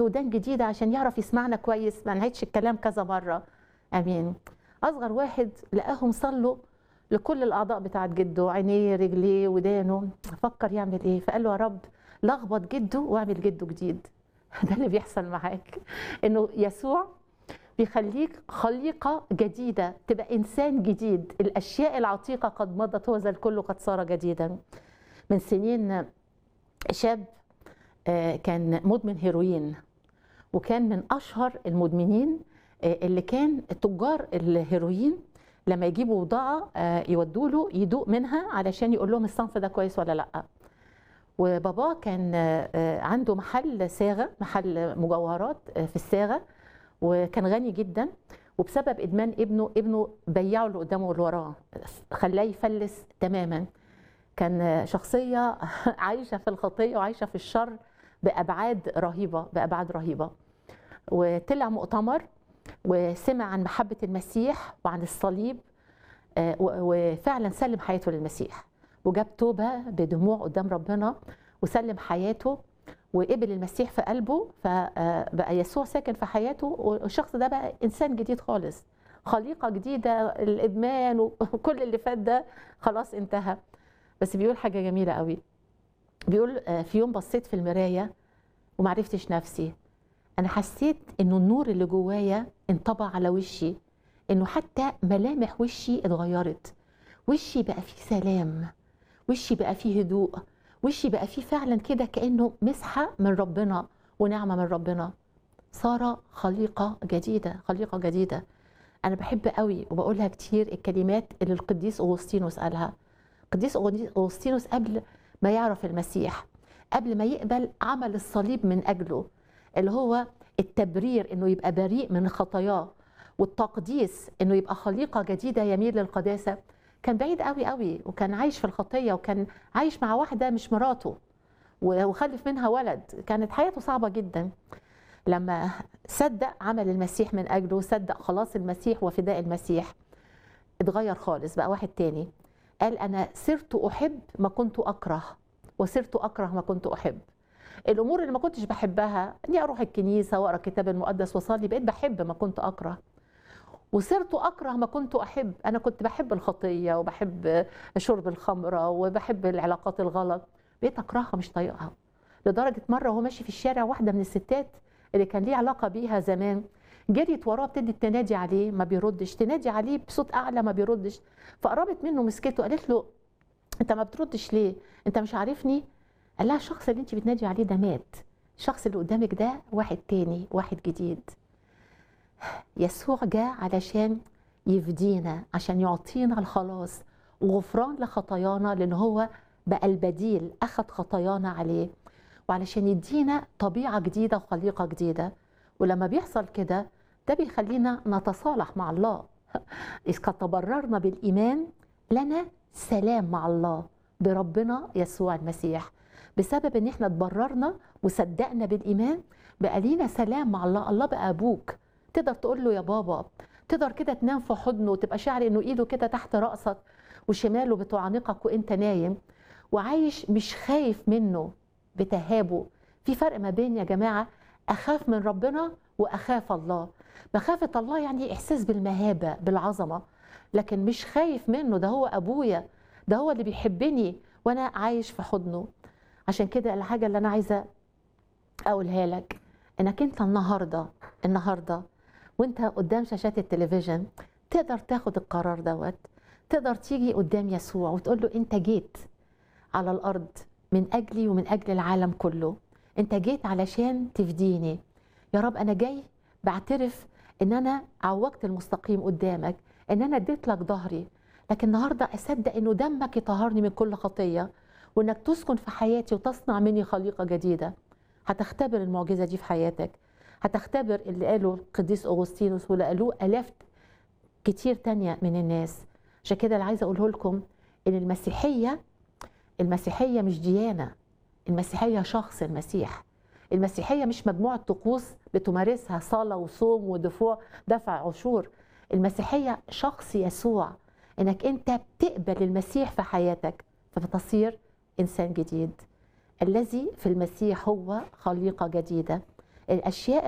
ودان جديده عشان يعرف يسمعنا كويس ما نعيدش الكلام كذا مره امين اصغر واحد لقاهم صلوا لكل الاعضاء بتاعت جده عينيه رجليه ودانه فكر يعمل ايه فقال له يا رب لخبط جده واعمل جده جديد ده اللي بيحصل معاك انه يسوع بيخليك خليقة جديدة تبقى إنسان جديد الأشياء العتيقة قد مضت وذا الكل قد صار جديدا من سنين شاب آه، كان مدمن هيروين وكان من أشهر المدمنين آه، اللي كان تجار الهيروين لما يجيبوا بضاعة آه، يودوا له يدوق منها علشان يقول لهم الصنف ده كويس ولا لأ وباباه كان آه، آه، عنده محل صاغة محل مجوهرات آه، في الصاغة وكان غني جدا وبسبب ادمان ابنه ابنه بيعه اللي قدامه واللي وراه خلاه يفلس تماما كان شخصيه عايشه في الخطيه وعايشه في الشر بابعاد رهيبه بابعاد رهيبه وطلع مؤتمر وسمع عن محبه المسيح وعن الصليب آه، و- وفعلا سلم حياته للمسيح وجاب توبه بدموع قدام ربنا وسلم حياته وقبل المسيح في قلبه فبقى يسوع ساكن في حياته والشخص ده بقى انسان جديد خالص خليقه جديده الادمان وكل اللي فات ده خلاص انتهى بس بيقول حاجه جميله قوي بيقول آه، في يوم بصيت في المرايه ومعرفتش نفسي انا حسيت انه النور اللي جوايا انطبع على وشي انه حتى ملامح وشي اتغيرت وشي بقى فيه سلام وشي بقى فيه هدوء وشي بقى فيه فعلا كده كانه مسحه من ربنا ونعمه من ربنا صار خليقه جديده خليقه جديده انا بحب قوي وبقولها كتير الكلمات اللي القديس اغسطينوس قالها القديس اغسطينوس قبل ما يعرف المسيح قبل ما يقبل عمل الصليب من اجله اللي هو التبرير انه يبقى بريء من خطاياه والتقديس انه يبقى خليقه جديده يميل للقداسه كان بعيد قوي قوي وكان عايش في الخطيه وكان عايش مع واحده مش مراته وخلف منها ولد كانت حياته صعبه جدا لما صدق عمل المسيح من اجله صدق خلاص المسيح وفداء المسيح اتغير خالص بقى واحد تاني قال انا صرت احب ما كنت اكره وصرت اكره ما كنت احب الامور اللي ما كنتش بحبها اني اروح الكنيسه واقرا الكتاب المقدس واصلي بقيت بحب ما كنت اكره وصرت اكره ما كنت احب انا كنت بحب الخطيه وبحب شرب الخمره وبحب العلاقات الغلط بقيت اكرهها مش طايقها لدرجه مره وهو ماشي في الشارع واحده من الستات اللي كان ليه علاقه بيها زمان جريت وراه ابتدت تنادي عليه ما بيردش تنادي عليه بصوت اعلى ما بيردش فقربت منه مسكته قالت له انت ما بتردش ليه انت مش عارفني قال لها الشخص اللي انت بتنادي عليه ده مات الشخص اللي قدامك ده واحد تاني واحد جديد يسوع جاء علشان يفدينا عشان يعطينا الخلاص وغفران لخطايانا لان هو بقى البديل اخذ خطايانا عليه وعلشان يدينا طبيعه جديده وخليقه جديده ولما بيحصل كده ده بيخلينا نتصالح مع الله إذ قد تبررنا بالإيمان لنا سلام مع الله بربنا يسوع المسيح بسبب ان احنا اتبررنا وصدقنا بالإيمان بقى لينا سلام مع الله الله بقى أبوك تقدر تقول له يا بابا تقدر كده تنام في حضنه وتبقى شاعر انه ايده كده تحت رأسك وشماله بتعانقك وانت نايم وعايش مش خايف منه بتهابه في فرق ما بين يا جماعه اخاف من ربنا واخاف الله مخافه الله يعني احساس بالمهابه بالعظمه لكن مش خايف منه ده هو ابويا ده هو اللي بيحبني وانا عايش في حضنه عشان كده الحاجه اللي انا عايزه اقولها لك انك انت النهارده النهارده وانت قدام شاشات التلفزيون تقدر تاخد القرار دوت تقدر تيجي قدام يسوع وتقول له انت جيت على الارض من اجلي ومن اجل العالم كله انت جيت علشان تفديني يا رب انا جاي بعترف ان انا عوجت المستقيم قدامك ان انا اديت لك ظهري لكن النهارده اصدق انه دمك يطهرني من كل خطيه وانك تسكن في حياتي وتصنع مني خليقه جديده هتختبر المعجزه دي في حياتك هتختبر اللي قاله القديس اغسطينوس واللي قالوه الاف كتير تانية من الناس عشان كده اللي عايزه اقوله لكم ان المسيحيه المسيحيه مش ديانه المسيحيه شخص المسيح المسيحيه مش مجموعه طقوس بتمارسها صلاه وصوم ودفوع دفع عشور المسيحيه شخص يسوع انك انت بتقبل المسيح في حياتك فبتصير انسان جديد الذي في المسيح هو خليقه جديده الاشياء